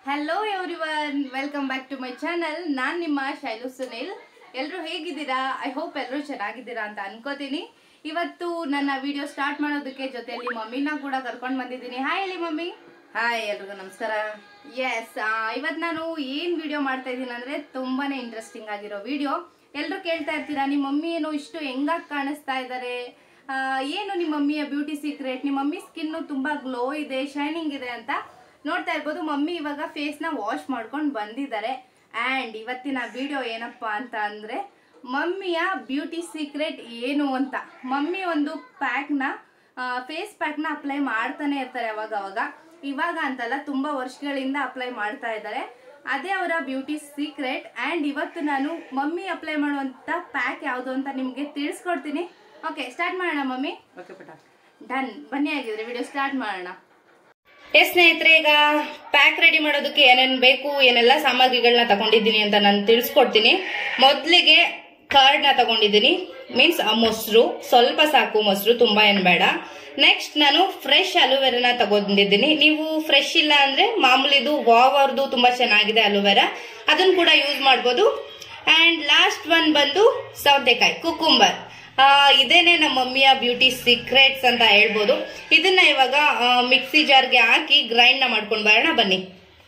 Hello everyone welcome back to my channel ನಾನು ನಿಮ್ಮ ಶೈಲು ಸುನಿಲ್ ಎಲ್ಲರೂ ಹೇಗಿದ್ದೀರಾ ಐ ಹೋಪ್ ಎಲ್ಲರೂ ಚೆನ್ನಾಗಿದ್ದೀರಾ ಅಂತ ಅನ್ಕೋತೀನಿ ಇವತ್ತು ನನ್ನ ವಿಡಿಯೋ ಸ್ಟಾರ್ಟ್ ಮಾಡೋದಕ್ಕೆ ಜೊತೆಯಲ್ಲಿ ಮಮ್ಮಿನ ಕೂಡ ಕರ್ಕೊಂಡು ಬಂದಿದ್ದೀನಿ ಹಾಯ್ ಹೇಳಿ ಮಮ್ಮಿ ಹಾಯ್ ಎಲ್ರಿಗೂ ನಮಸ್ಕಾರ ಎಸ್ ಇವತ್ತು ನಾನು ಏನು ವಿಡಿಯೋ ಮಾಡ್ತಾ ಇದ್ದೀನಿ ಅಂದರೆ ತುಂಬಾ ಇಂಟ್ರೆಸ್ಟಿಂಗ್ ಆಗಿರೋ ವಿಡಿಯೋ ಎಲ್ಲರೂ ಕೇಳ್ತಾ ಇರ್ತೀರಾ ನಿಮ್ಮ ಮಮ್ಮಿ ಏನು ಇಷ್ಟು ಹೆಂಗಾಗಿ ಕಾಣಿಸ್ತಾ ಇದ್ದಾರೆ ಆ, ಏನು ನಿಮ್ಮ ಮಮ್ಮಿಯ ಬ್ಯೂಟಿ ಸೀಕ್ರೆಟ್ ನಿಮ್ಮ ಮಮ್ಮಿ ಸ್ಕಿನ್ನು ತುಂಬ ಗ್ಲೋ ಇದೆ ಶೈನಿಂಗ್ ಇದೆ ಅಂತ ನೋಡ್ತಾ ಇರ್ಬೋದು ಮಮ್ಮಿ ಇವಾಗ ಫೇಸ್ನ ವಾಶ್ ಮಾಡ್ಕೊಂಡು ಬಂದಿದ್ದಾರೆ ಆ್ಯಂಡ್ ಇವತ್ತಿನ ವಿಡಿಯೋ ಏನಪ್ಪ ಅಂತ ಅಂದರೆ ಮಮ್ಮಿಯ ಬ್ಯೂಟಿ ಸೀಕ್ರೆಟ್ ಏನು ಅಂತ ಮಮ್ಮಿ ಒಂದು ಪ್ಯಾಕ್ನ ಫೇಸ್ ಪ್ಯಾಕ್ನ ಅಪ್ಲೈ ಮಾಡ್ತಾನೆ ಇರ್ತಾರೆ ಅವಾಗ ಅವಾಗ ಇವಾಗ ಅಂತಲ್ಲ ತುಂಬ ವರ್ಷಗಳಿಂದ ಅಪ್ಲೈ ಮಾಡ್ತಾ ಇದ್ದಾರೆ ಅದೇ ಅವರ ಬ್ಯೂಟಿ ಸೀಕ್ರೆಟ್ ಆ್ಯಂಡ್ ಇವತ್ತು ನಾನು ಮಮ್ಮಿ ಅಪ್ಲೈ ಮಾಡುವಂಥ ಪ್ಯಾಕ್ ಯಾವುದು ಅಂತ ನಿಮಗೆ ತಿಳಿಸ್ಕೊಡ್ತೀನಿ ಓಕೆ ಸ್ಟಾರ್ಟ್ ಮಾಡೋಣ ಮಮ್ಮಿ ಓಕೆ ಪುಟ ಡನ್ ಬನ್ನಿ ಆಗಿದ್ರೆ ವಿಡಿಯೋ ಸ್ಟಾರ್ಟ್ ಮಾಡೋಣ ಎಸ್ ಸ್ನೇಹಿತರೆ ಈಗ ಪ್ಯಾಕ್ ರೆಡಿ ಮಾಡೋದಕ್ಕೆ ಏನೇನು ಬೇಕು ಏನೆಲ್ಲ ಸಾಮಗ್ರಿಗಳನ್ನ ತಗೊಂಡಿದ್ದೀನಿ ಅಂತ ನಾನು ತಿಳಿಸ್ಕೊಡ್ತೀನಿ ಮೊದಲಿಗೆ ಕರ್ಡ್ನ ತಗೊಂಡಿದ್ದೀನಿ ಮೀನ್ಸ್ ಮೊಸರು ಸ್ವಲ್ಪ ಸಾಕು ಮೊಸರು ತುಂಬ ಏನು ಬೇಡ ನೆಕ್ಸ್ಟ್ ನಾನು ಫ್ರೆಶ್ ಅಲೋವೆರಾನ ತಗೊಂಡಿದ್ದೀನಿ ನೀವು ಫ್ರೆಶ್ ಇಲ್ಲ ಅಂದ್ರೆ ಮಾಮೂಲಿದು ವಾವ್ ಅವ್ರದ್ದು ತುಂಬ ಚೆನ್ನಾಗಿದೆ ಅಲೋವೆರಾ ಅದನ್ನು ಕೂಡ ಯೂಸ್ ಮಾಡ್ಬೋದು ಆ್ಯಂಡ್ ಲಾಸ್ಟ್ ಒನ್ ಬಂದು ಸೌತೆಕಾಯಿ ಕುಕುಂಬರ್ ಆ, ಇದೇನೆ ನಮ್ಮ ಮಮ್ಮಿಯ ಬ್ಯೂಟಿ ಸೀಕ್ರೆಟ್ಸ್ ಅಂತ ಹೇಳ್ಬೋದು ಇದನ್ನ ಇವಾಗ ಮಿಕ್ಸಿ ಜಾರ್ಗೆ ಹಾಕಿ ಗ್ರೈಂಡ್ ನ ಮಾಡ್ಕೊಂಡು ಬರೋಣ ಬನ್ನಿ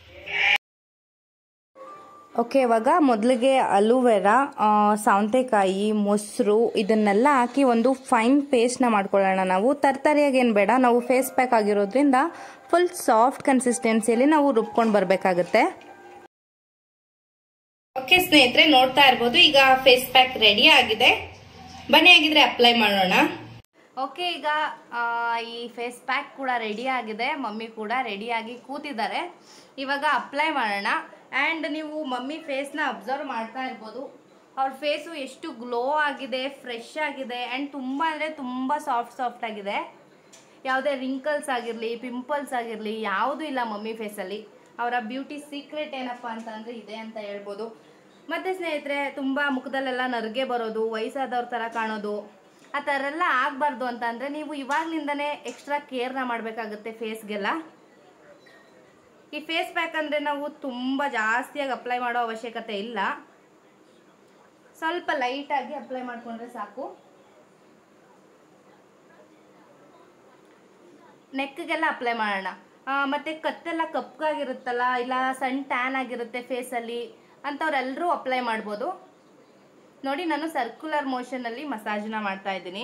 ಓಕೆ ಇವಾಗ ಮೊದಲಿಗೆ ಅಲುವೆರಾ ಸೌತೆಕಾಯಿ ಮೊಸರು ಇದನ್ನೆಲ್ಲ ಹಾಕಿ ಒಂದು ಫೈನ್ ಪೇಸ್ಟ್ನ ಮಾಡ್ಕೊಳ್ಳೋಣ ನಾವು ತರ್ತರಿಯಾಗಿ ಏನು ಬೇಡ ನಾವು ಫೇಸ್ ಪ್ಯಾಕ್ ಆಗಿರೋದ್ರಿಂದ ಫುಲ್ ಸಾಫ್ಟ್ ಕನ್ಸಿಸ್ಟೆನ್ಸಿಯಲ್ಲಿ ನಾವು ರುಬ್ಕೊಂಡು ಬರಬೇಕಾಗುತ್ತೆ ಓಕೆ ಸ್ನೇಹಿತರೆ ನೋಡ್ತಾ ಇರ್ಬೋದು ಈಗ ಫೇಸ್ ಪ್ಯಾಕ್ ರೆಡಿ ಆಗಿದೆ ಬನ್ನಿ ಆಗಿದ್ರೆ ಅಪ್ಲೈ ಮಾಡೋಣ ಓಕೆ ಈಗ ಆ, ಈ ಫೇಸ್ ಪ್ಯಾಕ್ ಕೂಡ ರೆಡಿ ಆಗಿದೆ ಮಮ್ಮಿ ಕೂಡ ರೆಡಿಯಾಗಿ ಕೂತಿದ್ದಾರೆ ಇವಾಗ ಅಪ್ಲೈ ಮಾಡೋಣ ಆ್ಯಂಡ್ ನೀವು ಮಮ್ಮಿ ಫೇಸ್ನ ಅಬ್ಸರ್ವ್ ಮಾಡ್ತಾ ಇರ್ಬೋದು ಅವ್ರ ಫೇಸು ಎಷ್ಟು ಗ್ಲೋ ಆಗಿದೆ ಫ್ರೆಶ್ ಆಗಿದೆ ಆ್ಯಂಡ್ ತುಂಬ ಅಂದರೆ ತುಂಬ ಸಾಫ್ಟ್ ಸಾಫ್ಟ್ ಆಗಿದೆ ಯಾವುದೇ ರಿಂಕಲ್ಸ್ ಆಗಿರಲಿ ಪಿಂಪಲ್ಸ್ ಆಗಿರಲಿ ಯಾವುದೂ ಇಲ್ಲ ಮಮ್ಮಿ ಫೇಸಲ್ಲಿ ಅವರ ಬ್ಯೂಟಿ ಸೀಕ್ರೆಟ್ ಏನಪ್ಪ ಅಂತಂದರೆ ಇದೆ ಅಂತ ಹೇಳ್ಬೋದು ಮತ್ತು ಸ್ನೇಹಿತರೆ ತುಂಬ ಮುಖದಲ್ಲೆಲ್ಲ ನರ್ಗೆ ಬರೋದು ವಯಸ್ಸಾದವ್ರ ಥರ ಕಾಣೋದು ಆ ಥರ ಎಲ್ಲ ಆಗಬಾರ್ದು ಅಂತಂದರೆ ನೀವು ಇವಾಗಲಿಂದನೇ ಎಕ್ಸ್ಟ್ರಾ ಕೇರ್ನ ಮಾಡಬೇಕಾಗುತ್ತೆ ಫೇಸ್ಗೆಲ್ಲ ಈ ಫೇಸ್ ಪ್ಯಾಕ್ ಅಂದರೆ ನಾವು ತುಂಬ ಜಾಸ್ತಿಯಾಗಿ ಅಪ್ಲೈ ಮಾಡೋ ಅವಶ್ಯಕತೆ ಇಲ್ಲ ಸ್ವಲ್ಪ ಲೈಟಾಗಿ ಅಪ್ಲೈ ಮಾಡಿಕೊಂಡ್ರೆ ಸಾಕು ನೆಕ್ಗೆಲ್ಲ ಅಪ್ಲೈ ಮಾಡೋಣ ಆ, ಮತ್ತೆ ಕತ್ತೆಲ್ಲ ಕಪ್ಪಗಾಗಿರುತ್ತಲ್ಲ ಇಲ್ಲ ಸಣ್ಣ ಟ್ಯಾನ್ ಆಗಿರುತ್ತೆ ಫೇಸಲ್ಲಿ ಅಂಥವ್ರೆಲ್ಲರೂ ಅಪ್ಲೈ ಮಾಡ್ಬೋದು ನೋಡಿ ನಾನು ಸರ್ಕ್ಯುಲರ್ ಮೋಷನಲ್ಲಿ ಮಸಾಜ್ನ ಮಾಡ್ತಾ ಇದ್ದೀನಿ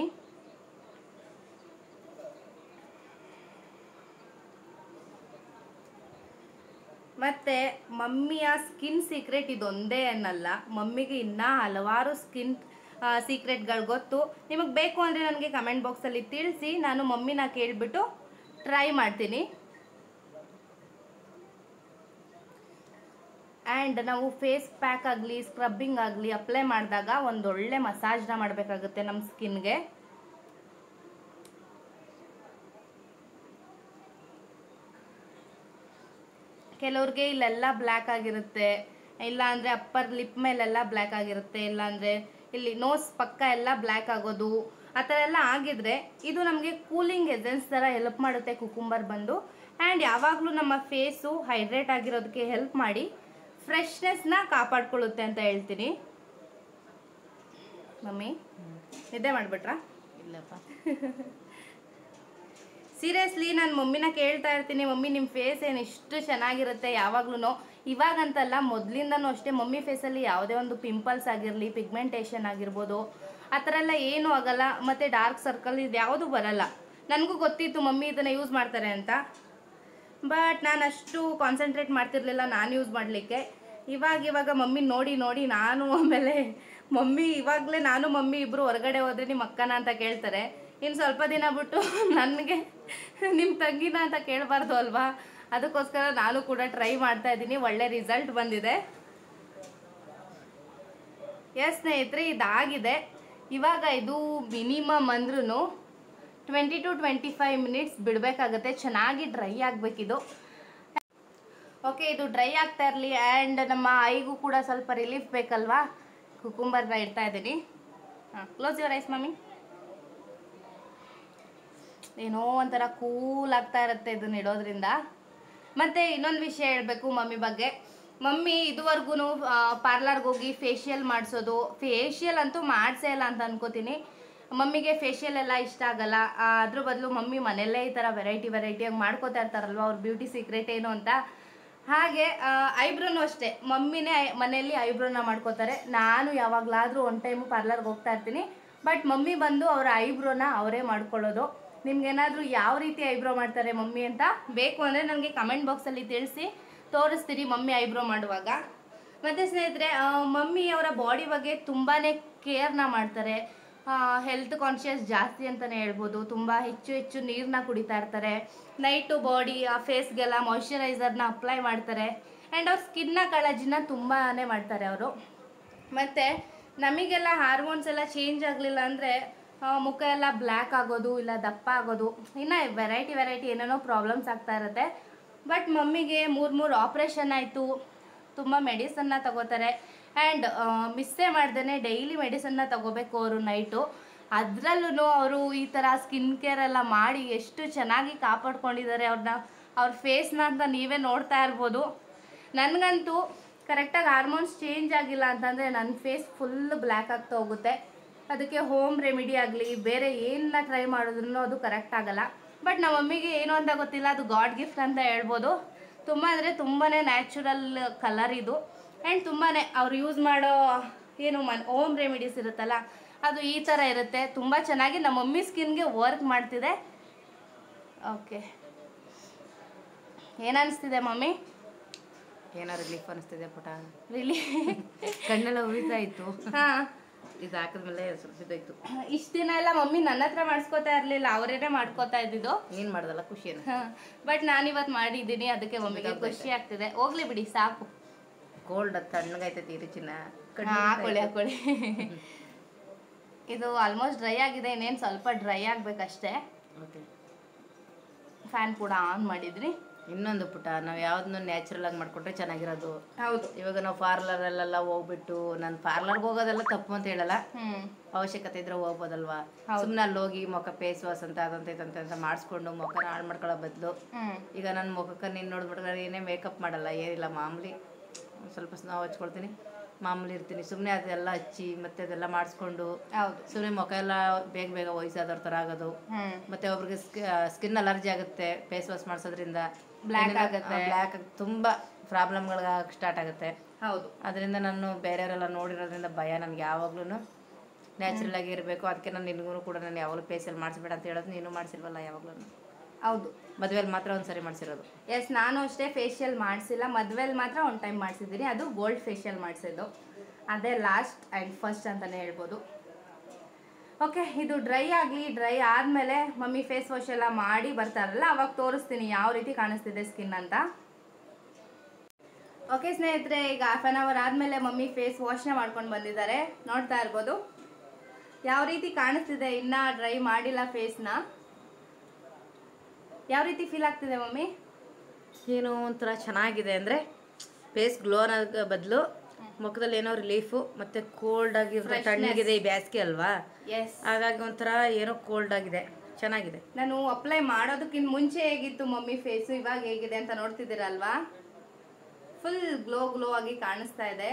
ಮತ್ತೆ ಮಮ್ಮಿಯ ಸ್ಕಿನ್ ಸೀಕ್ರೆಟ್ ಇದೊಂದೇ ಅನ್ನಲ್ಲ ಮಮ್ಮಿಗೆ ಇನ್ನೂ ಹಲವಾರು ಸ್ಕಿನ್ ಸೀಕ್ರೆಟ್ಗಳು ಗೊತ್ತು ನಿಮಗೆ ಬೇಕು ಅಂದರೆ ನನಗೆ ಕಮೆಂಟ್ ಬಾಕ್ಸಲ್ಲಿ ತಿಳಿಸಿ ನಾನು ಮಮ್ಮಿನ ಕೇಳಿಬಿಟ್ಟು ಟ್ರೈ ಮಾಡ್ತೀನಿ ಆ್ಯಂಡ್ ನಾವು ಫೇಸ್ ಪ್ಯಾಕ್ ಆಗಲಿ ಸ್ಕ್ರಬ್ಬಿಂಗ್ ಆಗಲಿ ಅಪ್ಲೈ ಮಾಡಿದಾಗ ಒಂದೊಳ್ಳೆ ಮಸಾಜ್ನ ಮಾಡಬೇಕಾಗುತ್ತೆ ನಮ್ಮ ಸ್ಕಿನ್ಗೆ ಕೆಲವ್ರಿಗೆ ಇಲ್ಲೆಲ್ಲ ಬ್ಲ್ಯಾಕ್ ಆಗಿರುತ್ತೆ ಇಲ್ಲ ಅಂದರೆ ಅಪ್ಪರ್ ಲಿಪ್ ಮೇಲೆಲ್ಲ ಬ್ಲ್ಯಾಕ್ ಆಗಿರುತ್ತೆ ಇಲ್ಲ ಅಂದರೆ ಇಲ್ಲಿ ನೋಸ್ ಪಕ್ಕ ಎಲ್ಲ ಬ್ಲ್ಯಾಕ್ ಆಗೋದು ಆ ಥರ ಎಲ್ಲ ಆಗಿದ್ರೆ ಇದು ನಮಗೆ ಕೂಲಿಂಗ್ ಎಸೆನ್ಸ್ ಥರ ಹೆಲ್ಪ್ ಮಾಡುತ್ತೆ ಕುಕುಂಬರ್ ಬಂದು ಆ್ಯಂಡ್ ಯಾವಾಗಲೂ ನಮ್ಮ ಫೇಸು ಹೈಡ್ರೇಟ್ ಆಗಿರೋದಕ್ಕೆ ಹೆಲ್ಪ್ ಮಾಡಿ ಫ್ರೆಶ್ನೆಸ್ನ ಕಾಪಾಡ್ಕೊಳ್ಳುತ್ತೆ ಅಂತ ಹೇಳ್ತೀನಿ ಮಮ್ಮಿ ನಿದ್ದೆ ಮಾಡಿಬಿಟ್ರಾ ಇಲ್ಲಪ್ಪ ಸೀರಿಯಸ್ಲಿ ನಾನು ಮಮ್ಮಿನ ಕೇಳ್ತಾ ಇರ್ತೀನಿ ಮಮ್ಮಿ ನಿಮ್ಮ ಫೇಸ್ ಏನು ಇಷ್ಟು ಚೆನ್ನಾಗಿರುತ್ತೆ ಯಾವಾಗ್ಲೂ ಇವಾಗಂತಲ್ಲ ಮೊದಲಿಂದನೂ ಅಷ್ಟೇ ಮಮ್ಮಿ ಫೇಸಲ್ಲಿ ಯಾವುದೇ ಒಂದು ಪಿಂಪಲ್ಸ್ ಆಗಿರಲಿ ಪಿಗ್ಮೆಂಟೇಷನ್ ಆಗಿರ್ಬೋದು ಆ ಥರ ಎಲ್ಲ ಏನೂ ಆಗಲ್ಲ ಮತ್ತು ಡಾರ್ಕ್ ಸರ್ಕಲ್ ಇದು ಯಾವುದೂ ಬರಲ್ಲ ನನಗೂ ಗೊತ್ತಿತ್ತು ಮಮ್ಮಿ ಇದನ್ನು ಯೂಸ್ ಮಾಡ್ತಾರೆ ಅಂತ ಬಟ್ ನಾನು ಅಷ್ಟು ಕಾನ್ಸಂಟ್ರೇಟ್ ಮಾಡ್ತಿರ್ಲಿಲ್ಲ ನಾನು ಯೂಸ್ ಮಾಡಲಿಕ್ಕೆ ಇವಾಗ ಇವಾಗ ಮಮ್ಮಿ ನೋಡಿ ನೋಡಿ ನಾನು ಆಮೇಲೆ ಮಮ್ಮಿ ಇವಾಗಲೇ ನಾನು ಮಮ್ಮಿ ಇಬ್ಬರು ಹೊರಗಡೆ ಹೋದ್ರೆ ನಿಮ್ಮ ಅಕ್ಕನ ಅಂತ ಕೇಳ್ತಾರೆ ಇನ್ನು ಸ್ವಲ್ಪ ದಿನ ಬಿಟ್ಟು ನನಗೆ ನಿಮ್ಮ ತಂಗಿನ ಅಂತ ಕೇಳಬಾರ್ದು ಅಲ್ವಾ ಅದಕ್ಕೋಸ್ಕರ ನಾನು ಕೂಡ ಟ್ರೈ ಮಾಡ್ತಾ ಇದ್ದೀನಿ ಒಳ್ಳೆ ರಿಸಲ್ಟ್ ಬಂದಿದೆ ಎಸ್ ಸ್ನೇಹಿತರೆ ಇದಾಗಿದೆ ಇವಾಗ ಇದು ಮಿನಿಮಮ್ ಅಂದ್ರೂ twenty to twenty five minutes ಬಿಡಬೇಕಾಗುತ್ತೆ ಚೆನ್ನಾಗಿ ಡ್ರೈ ಆಗಬೇಕಿದು ಓಕೆ ಇದು ಡ್ರೈ ಆಗ್ತಾ ಇರಲಿ ಆ್ಯಂಡ್ ನಮ್ಮ ಐಗೂ ಕೂಡ ಸ್ವಲ್ಪ ರಿಲೀಫ್ ಬೇಕಲ್ವಾ ಕುಕುಂಬರ್ನ ಇಡ್ತಾ ಇದ್ದೀನಿ ಹಾಂ ಕ್ಲೋಸ್ ಯುವರ್ ಐಸ್ ಮಮ್ಮಿ ಏನೋ ಒಂಥರ ಕೂಲ್ ಆಗ್ತಾ ಇರುತ್ತೆ ಇದನ್ನ ಇಡೋದ್ರಿಂದ ಮತ್ತು ಇನ್ನೊಂದು ವಿಷಯ ಹೇಳಬೇಕು ಮಮ್ಮಿ ಬಗ್ಗೆ ಮಮ್ಮಿ ಇದುವರೆಗೂ ಪಾರ್ಲರ್ಗೆ ಹೋಗಿ ಫೇಶಿಯಲ್ ಮಾಡಿಸೋದು ಫೇಶಿಯಲ್ ಅಂತೂ ಮಾಡಿಸೇ ಇಲ್ಲ ಅಂತ ಅನ್ಕೋತೀನಿ ಮಮ್ಮಿಗೆ ಫೇಶಿಯಲ್ ಎಲ್ಲ ಇಷ್ಟ ಆಗಲ್ಲ ಆ, ಅದ್ರ ಬದಲು ಮಮ್ಮಿ ಮನೆಯಲ್ಲೇ ಈ ಥರ ವೆರೈಟಿ ವೆರೈಟಿಯಾಗಿ ಮಾಡ್ಕೋತಾ ಇರ್ತಾರಲ್ವ ಅವ್ರ ಬ್ಯೂಟಿ ಸೀಕ್ರೆಟ್ ಏನು ಅಂತ ಹಾಗೆ ಐಬ್ರೋನು ಅಷ್ಟೇ ಮಮ್ಮಿನೇ ಐ- ಮನೆಯಲ್ಲಿ ಐಬ್ರೋನ ಮಾಡ್ಕೋತಾರೆ ನಾನು ಯಾವಾಗಲಾದರೂ ಒನ್ ಟೈಮು ಪಾರ್ಲರ್ಗೆ ಹೋಗ್ತಾ ಇರ್ತೀನಿ ಬಟ್ ಮಮ್ಮಿ ಬಂದು ಅವರ ಐಬ್ರೋನ ಅವರೇ ಮಾಡ್ಕೊಳ್ಳೋದು ನಿಮ್ಗೇನಾದರೂ ಯಾವ ರೀತಿ ಐಬ್ರೋ ಮಾಡ್ತಾರೆ ಮಮ್ಮಿ ಅಂತ ಬೇಕು ಅಂದರೆ ನನಗೆ ಕಮೆಂಟ್ ಬಾಕ್ಸಲ್ಲಿ ತಿಳಿಸಿ ತೋರಿಸ್ತೀನಿ ಮಮ್ಮಿ ಐಬ್ರೋ ಮಾಡುವಾಗ ಮತ್ತು ಸ್ನೇಹಿತರೆ ಆ, ಮಮ್ಮಿ ಅವರ ಬಾಡಿ ಬಗ್ಗೆ ತುಂಬಾ ಕೇರ್ನ ಮಾಡ್ತಾರೆ ಹೆಲ್ತ್ ಕಾನ್ಷಿಯಸ್ ಜಾಸ್ತಿ ಅಂತಲೇ ಹೇಳ್ಬೋದು ತುಂಬ ಹೆಚ್ಚು ಹೆಚ್ಚು ನೀರನ್ನ ಕುಡಿತಾ ಇರ್ತಾರೆ ನೈಟು ಬಾಡಿ ಆ ಫೇಸ್ಗೆಲ್ಲ ಮಾಯ್ಶ್ಚರೈಸರ್ನ ಅಪ್ಲೈ ಮಾಡ್ತಾರೆ ಆ್ಯಂಡ್ ಅವ್ರ ಸ್ಕಿನ್ನ ಕಾಳಜಿನ ತುಂಬಾ ಮಾಡ್ತಾರೆ ಅವರು ಮತ್ತು ನಮಗೆಲ್ಲ ಹಾರ್ಮೋನ್ಸ್ ಎಲ್ಲ ಚೇಂಜ್ ಆಗಲಿಲ್ಲ ಅಂದರೆ ಮುಖ ಎಲ್ಲ ಬ್ಲ್ಯಾಕ್ ಆಗೋದು ಇಲ್ಲ ದಪ್ಪ ಆಗೋದು ಇನ್ನು ವೆರೈಟಿ ವೆರೈಟಿ ಏನೇನೋ ಪ್ರಾಬ್ಲಮ್ಸ್ ಆಗ್ತಾ ಇರುತ್ತೆ ಬಟ್ ಮಮ್ಮಿಗೆ ಮೂರು ಮೂರು ಆಪ್ರೇಷನ್ ಆಯಿತು ತುಂಬ ಮೆಡಿಸನ್ನ ತಗೋತಾರೆ ಆ್ಯಂಡ್ ಮಿಸ್ಸೇ ಮಾಡ್ದೇ ಡೈಲಿ ಮೆಡಿಸನ್ನ ತಗೋಬೇಕು ಅವರು ನೈಟು ಅದರಲ್ಲೂ ಅವರು ಈ ಥರ ಸ್ಕಿನ್ ಕೇರ್ ಎಲ್ಲ ಮಾಡಿ ಎಷ್ಟು ಚೆನ್ನಾಗಿ ಕಾಪಾಡ್ಕೊಂಡಿದ್ದಾರೆ ಅವ್ರನ್ನ ಅವ್ರ ಫೇಸ್ನ ಅಂತ ನೀವೇ ನೋಡ್ತಾ ಇರ್ಬೋದು ನನಗಂತೂ ಕರೆಕ್ಟಾಗಿ ಹಾರ್ಮೋನ್ಸ್ ಚೇಂಜ್ ಆಗಿಲ್ಲ ಅಂತಂದರೆ ನನ್ನ ಫೇಸ್ ಫುಲ್ ಬ್ಲ್ಯಾಕ್ ಆಗ್ತಾ ಹೋಗುತ್ತೆ ಅದಕ್ಕೆ ಹೋಮ್ ರೆಮಿಡಿ ಆಗಲಿ ಬೇರೆ ಏನನ್ನ ಟ್ರೈ ಮಾಡಿದ್ರು ಅದು ಕರೆಕ್ಟ್ ಆಗಲ್ಲ ಬಟ್ ನಮ್ಮ ಮಮ್ಮಿಗೆ ಏನು ಅಂತ ಗೊತ್ತಿಲ್ಲ ಅದು ಗಾಡ್ ಗಿಫ್ಟ್ ಅಂತ ಹೇಳ್ಬೋದು ತುಂಬ ಅಂದರೆ ತುಂಬಾ ನ್ಯಾಚುರಲ್ ಕಲರ್ ಇದು ಆ್ಯಂಡ್ ತುಂಬಾ ಅವ್ರು ಯೂಸ್ ಮಾಡೋ ಏನು ಮನ್ ಹೋಮ್ ರೆಮಿಡೀಸ್ ಇರುತ್ತಲ್ಲ ಅದು ಈ ಥರ ಇರುತ್ತೆ ತುಂಬ ಚೆನ್ನಾಗಿ ನಮ್ಮ ಮಮ್ಮಿ ಸ್ಕಿನ್ಗೆ ವರ್ಕ್ ಮಾಡ್ತಿದೆ ಓಕೆ ಏನನ್ನಿಸ್ತಿದೆ ಮಮ್ಮಿ ಏನೋ ರಿಲೀಫ್ ಅನಿಸ್ತಿದೆ ಪುಟ ರಿಲಿ ಕಣ್ಣೆಲ್ಲ ಉರಿತಾ ಇತ್ತು ಹಾಂ ಇದು ಹಾಕಿದ್ಮೇಲೆ ಸ್ವಲ್ಪ ಇದಾಯ್ತು ಇಷ್ಟು ದಿನ ಎಲ್ಲ ಮಮ್ಮಿ ನನ್ನ ಹತ್ರ ಮಾಡಿಸ್ಕೋತಾ ಇರಲಿಲ್ಲ ಅವರೇನೆ ಮಾಡ್ಕೋತಾ ಇದ್ದಿದ್ದು ನೀನು ಮಾಡ್ದಲ್ಲ ಖುಷಿ ಏನು ಬಟ್ ನಾನಿವತ್ತು ಮಾಡಿದ್ದೀನಿ ಅದಕ್ಕೆ ಮಮ್ಮಿಗೆ ಖುಷಿ ಆಗ್ತಿದೆ ಹೋಗ್ಲಿ ಬಿಡಿ ಸಾಕು ಕೋಲ್ಡ್ ತಣ್ಣಗೈತೈತಿ ಇರಿ ಚಿನ್ನ ಹಾ, ಹಾಕೊಳ್ಳಿ ಹಾಕೊಳ್ಳಿ ಇದು ಆಲ್ಮೋಸ್ಟ್ ಡ್ರೈ ಆಗಿದೆ ಇನ್ನೇನು ಸ್ವಲ್ಪ ಡ್ರೈ ಆಗ್ಬೇಕಷ್ಟೇ ಓಕೆ ಫ್ಯಾನ್ ಕೂಡ ಆನ್ ಮಾಡಿದ್ರಿ ಇನ್ನೊಂದು ಪುಟ ನಾವು ಯಾವ್ದನ್ನು ನ್ಯಾಚುರಲ್ ಆಗಿ ಮಾಡ್ಕೊಟ್ರೆ ಚೆನ್ನಾಗಿರೋದು ಹೌದು ಇವಾಗ ನಾವು ಪಾರ್ಲರಲ್ಲೆಲ್ಲ ಹೋಗ್ಬಿಟ್ಟು ನಾನು ಪಾರ್ಲರ್ಗೆ ಹೋಗೋದೆಲ್ಲ ತಪ್ಪು ಅಂತ ಹೇಳಲ್ಲ ಹ್ಮ್ ಅವಶ್ಯಕತೆ ಇದ್ರೆ ಹೋಗ್ಬೋದಲ್ವಾ ಹೌದು. ಸುಮ್ಮನೆ ಅಲ್ಲಿ ಹೋಗಿ ಮುಖ ಫೇಸ್ ವಾಶ್ ಅಂತ ಅದಂತ ಇದಂತ ಅಂತ ಮಾಡಿಸ್ಕೊಂಡು ಮುಖನ ಹಾಳು ಮಾಡ್ಕೊಳ್ಳೋ ಬದಲು ಹ್ಮ್ ಈಗ ನನ್ನ ಮುಖಕ್ಕೆ ನೀನು ನೋಡ್ಬಿಟ್ರೆ ಏನೇ ಮೇಕಪ್ ಮಾಡಲ್ಲ ಏನಿಲ್ಲ ಮಾಮೂಲಿ ಒಂದ್ ಸ್ವಲ್ಪ ಸ್ನಾವ್ ಹಚ್ಕೊಳ್ತೀನಿ ಮಾಮೂಲಿ ಇರ್ತೀನಿ ಸುಮ್ಮನೆ ಅದೆಲ್ಲ ಹಚ್ಚಿ ಮತ್ತೆ ಅದೆಲ್ಲ ಮಾಡಿಸ್ಕೊಂಡು ಹೌದು ಸುಮ್ಮನೆ ಮುಖ ಎಲ್ಲ ಬೇಗ ಬೇಗ ವಯಸ್ಸಾದವ್ರ ಥರ ಆಗೋದು ಹ್ಮ್ ಮತ್ತೆ ಒಬ್ರಿಗೆ ಸ್ಕಿನ್ ಅಲರ್ಜಿ ಆಗುತ್ತೆ ಫೇಸ್ ವಾಶ್ ಮಾಡಿಸೋದ್ರಿಂದ Black ಆಗುತ್ತೆ. ಬ್ಲ್ಯಾಕ್ ತುಂಬ ಪ್ರಾಬ್ಲಮ್ಗಳು ಸ್ಟಾರ್ಟ್ ಆಗುತ್ತೆ ಹೌದು ಅದರಿಂದ ನಾನು ಬೇರೆಯವರೆಲ್ಲ ನೋಡಿರೋದ್ರಿಂದ ಭಯ ನನಗೆ ಯಾವಾಗ್ಲೂ ನ್ಯಾಚುರಲ್ ಆಗಿ ಇರಬೇಕು ಅದಕ್ಕೆ ನಾನು ನಿನಗೂ ಕೂಡ ನಾನು ಯಾವಾಗಲೂ ಫೇಸಲ್ಲಿ ಮಾಡಿಸ್ಬೇಡ ಅಂತ ಹೇಳೋದು ನೀನು ಮಾಡಿಸಿಲ್ವಲ್ಲ ಯಾವಾಗಲೂ ಹೌದು ಮದುವೆಲಿ ಮಾತ್ರ ಒಂದು ಸರಿ ಮಾಡಿಸಿರೋದು ಎಸ್ ನಾನು ಅಷ್ಟೇ ಫೇಶಿಯಲ್ ಮಾಡಿಸಿಲ್ಲ ಮದ್ವೆಲಿ ಮಾತ್ರ ಒನ್ ಟೈಮ್ ಮಾಡಿಸಿದ್ದೀನಿ ಅದು ಗೋಲ್ಡ್ ಫೇಶಿಯಲ್ ಮಾಡಿಸಿದ್ದು ಅದೇ ಲಾಸ್ಟ್ ಆ್ಯಂಡ್ ಫಸ್ಟ್ ಅಂತಲೇ ಹೇಳ್ಬೋದು ಓಕೆ ಇದು ಡ್ರೈ ಆಗಲಿ ಡ್ರೈ ಆದಮೇಲೆ ಮಮ್ಮಿ ಫೇಸ್ ವಾಶ್ ಎಲ್ಲ ಮಾಡಿ ಬರ್ತಾರಲ್ಲ ಅವಾಗ ತೋರಿಸ್ತೀನಿ ಯಾವ ರೀತಿ ಕಾಣಿಸ್ತಿದೆ ಸ್ಕಿನ್ ಅಂತ ಓಕೆ ಸ್ನೇಹಿತರೆ ಈಗ ಹಾಫ್ ಆನ್ ಅವರ್ ಆದಮೇಲೆ ಮಮ್ಮಿ ಫೇಸ್ ವಾಶ್ನ ಮಾಡ್ಕೊಂಡು ಬಂದಿದ್ದಾರೆ ನೋಡ್ತಾ ಇರ್ಬೋದು ಯಾವ ರೀತಿ ಕಾಣಿಸ್ತಿದೆ ಇನ್ನೂ ಡ್ರೈ ಮಾಡಿಲ್ಲ ಫೇಸ್ನ ಯಾವ ರೀತಿ ಫೀಲ್ ಆಗ್ತಿದೆ ಮಮ್ಮಿ ಏನೋ ಒಂಥರ ಚೆನ್ನಾಗಿದೆ ಅಂದರೆ ಫೇಸ್ ಗ್ಲೋ ಅನ್ನೋ ಬದಲು ಮುಖದಲ್ಲಿ ಏನೋ ರಿಲೀಫು ಮತ್ತೆ ಕೋಲ್ಡ್ ಆಗಿ ತಣ್ಣಗಿದೆ ಈ ಬೇಸಿಗೆ ಅಲ್ವಾ ಎಸ್ ಹಾಗಾಗಿ ಒಂಥರ ಏನೋ ಕೋಲ್ಡ್ ಆಗಿದೆ ಚೆನ್ನಾಗಿದೆ ನಾನು ಅಪ್ಲೈ ಮಾಡೋದಕ್ಕಿಂತ ಮುಂಚೆ ಹೇಗಿತ್ತು ಮಮ್ಮಿ ಫೇಸು ಇವಾಗ ಹೇಗಿದೆ ಅಂತ ನೋಡ್ತಿದ್ದೀರಲ್ವಾ ಫುಲ್ ಗ್ಲೋ ಗ್ಲೋ ಆಗಿ ಕಾಣಿಸ್ತಾ ಇದೆ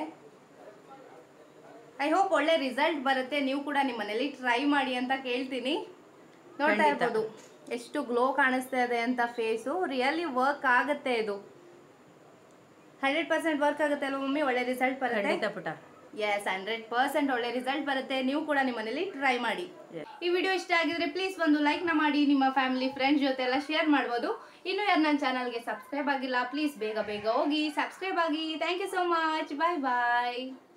ಐ ಹೋಪ್ ಒಳ್ಳೆ ರಿಸಲ್ಟ್ ಬರುತ್ತೆ ನೀವು ಕೂಡ ನಿಮ್ಮ ಮನೇಲಿ ಟ್ರೈ ಮಾಡಿ ಅಂತ ಕೇಳ್ತೀನಿ ನೋಡ್ತಾ ಖಂಡಿತ. ಇರ್ಬೋದು ಎಷ್ಟು ಗ್ಲೋ ಕಾಣಿಸ್ತಾ ಇದೆ ಅಂತ ಫೇಸು ರಿಯಲಿ ವರ್ಕ್ ಆಗುತ್ತೆ ಇದು ಹಂಡ್ರೆಡ್ ಪರ್ಸೆಂಟ್ ವರ್ಕ್ ಆಗುತ್ತೆ ಅಲ್ವಾ ಮಮ್ಮಿ ಒಳ್ಳೆ ರಿಸಲ್ಟ್ ಬರುತ್ತೆ ಖಂಡಿತ ಪುಟ ಎಸ್ ಹಂಡ್ರೆಡ್ ಪರ್ಸೆಂಟ್ ಒಳ್ಳೆ ರಿಸಲ್ಟ್ ಬರುತ್ತೆ ನೀವು ಕೂಡ ನಿಮ್ಮ ಮನೇಲಿ ಟ್ರೈ ಮಾಡಿ Yes. ಈ ವಿಡಿಯೋ ಇಷ್ಟ ಆಗಿದ್ರೆ ಪ್ಲೀಸ್ ಒಂದು ಲೈಕ್ ನ ಮಾಡಿ ನಿಮ್ಮ ಫ್ಯಾಮಿಲಿ ಫ್ರೆಂಡ್ಸ್ ಜೊತೆ ಎಲ್ಲ ಶೇರ್ ಮಾಡ್ಬೋದು ಇನ್ನು ಯಾರು ನನ್ನ ಚಾನಲ್ಗೆ ಸಬ್ಸ್ಕ್ರೈಬ್ ಆಗಿಲ್ಲ ಪ್ಲೀಸ್ ಬೇಗ ಬೇಗ ಹೋಗಿ ಸಬ್ಸ್ಕ್ರೈಬ್ ಆಗಿ thank you so much bye bye